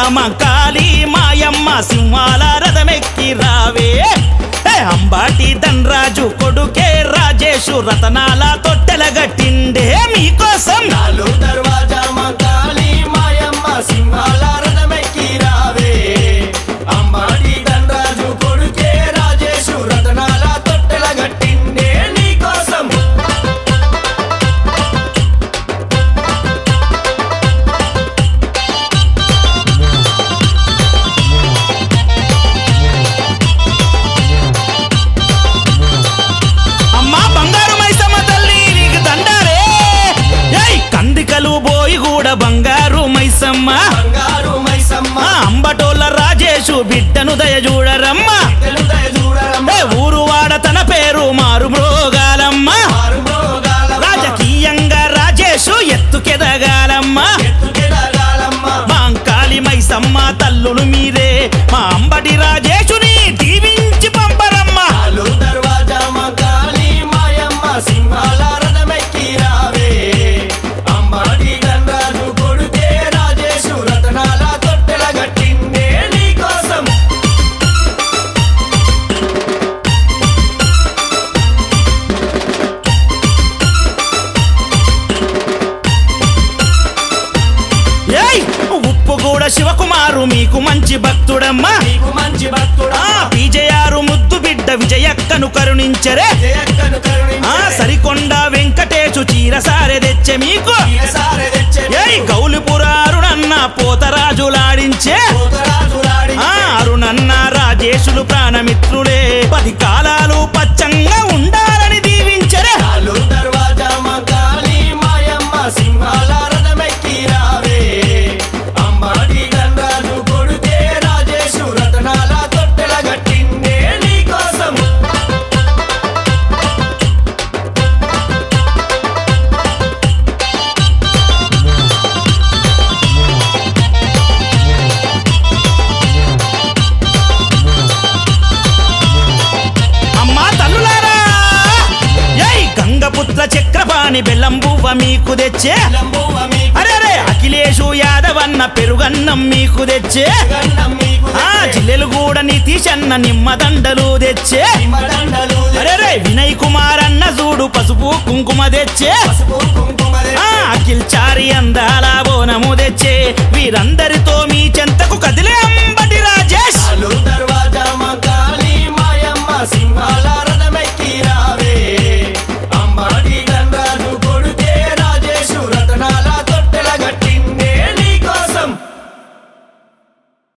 మంకాళి మాయమ్మ సింహాల రథమెక్కి రావే ఏ అంబాటి ధనరాజు కొడుకే రాజేషు రతనాల తొట్టెల గట్టిండే మీకోసం నాలు దర్వాజా మంకాళి మాయమ్మ సింహాల రథమెక్కి రావే అంబాడి ధనరాజు కొడుకే రాజేషు రతనాల తొట్టెల గట్టిండే నీకోసం అమ్మా బంగారు మైసమ్మ తల్లి నీకు దండారే ఏయ్ కందికలు పోయి కూడా బంగారు మైసమ్మ బంగారు మైసమ్మ ఆ అంబటోళ్ళ రాజేషు బిడ్డను దయ చూడరమ్మ తెలుదయ చూడరమ్మ ఏ ఊరు వాడ తన పేరు మారు మ్రోగాలమ్మ మారు మోగాలమ్మ రాజకీయంగా రాజేషు ఎత్తుకెదగాలమ్మ ఎత్తుకెదగాలమ్మ బాంకాళి మైసమ్మ తల్లులు మీరే మా అంబటి రాజేషుని దీవించి పంపరమ్మ నాలు దర్వాజా మంకాళి మాయమ్మ సింహాల రథమెక్కి రావే అంబాడి ధనరాజు కొడుకే రాజేషు రతనాల తొట్టెల గట్టిండే నీకోసం ఏయ్ ఉప్పు కూడా శివకుమారు మీకు మంచి భక్తుడమ్మా నీకు మంచి భక్తుడా ఆ పీజయారు ముద్దు బిడ్డ విజయక్కను కరుణించరే జయక్కను కరుణించే ఆ సరికొండ వెంకటేశు చీరసారె తెచ్చే మీకు ఈసారి తెచ్చే ఏయ్ గౌలిపురారునన్న పోతరాజులాడించే పోతరాజులాడి ఆ అరుణన్న రాజేశులు ప్రాణమిత్రులే పది కాలాలు పచ్చంగా ఉండాలని దీవించరే నాలు దర్వాజా మంకాళి మాయమ్మ సింహాల రథమెక్కి రావే అంబాడి ధనరాజు కొడుకే రాజేషు రతనాల తొట్టెల గట్టిండే నీకోసం అమ్మా తల్లులారా ఏయ్ గంగపుత్ర చక్రపాణి బెల్లంబువ్వ మీకు తెచ్చే లంబువ మీకు అరే అరే అఖిలేషు యాదవన్న పెరుగన్నం మీకు తెచ్చే గన్నం మీకు ఆ జిల్లెలు కూడా నితీషన్న నిమ్మదండలు తెచ్చే దండలు అరే రే వినయ్ కుమార్ అన్న చూడు పసుపు కుంకుమ తెచ్చే పసుపు కుంకుమ ఆ అఖిల్ చారి అందాల బోనము తెచ్చే వీరందరితో మీ చెంతకు కదిలే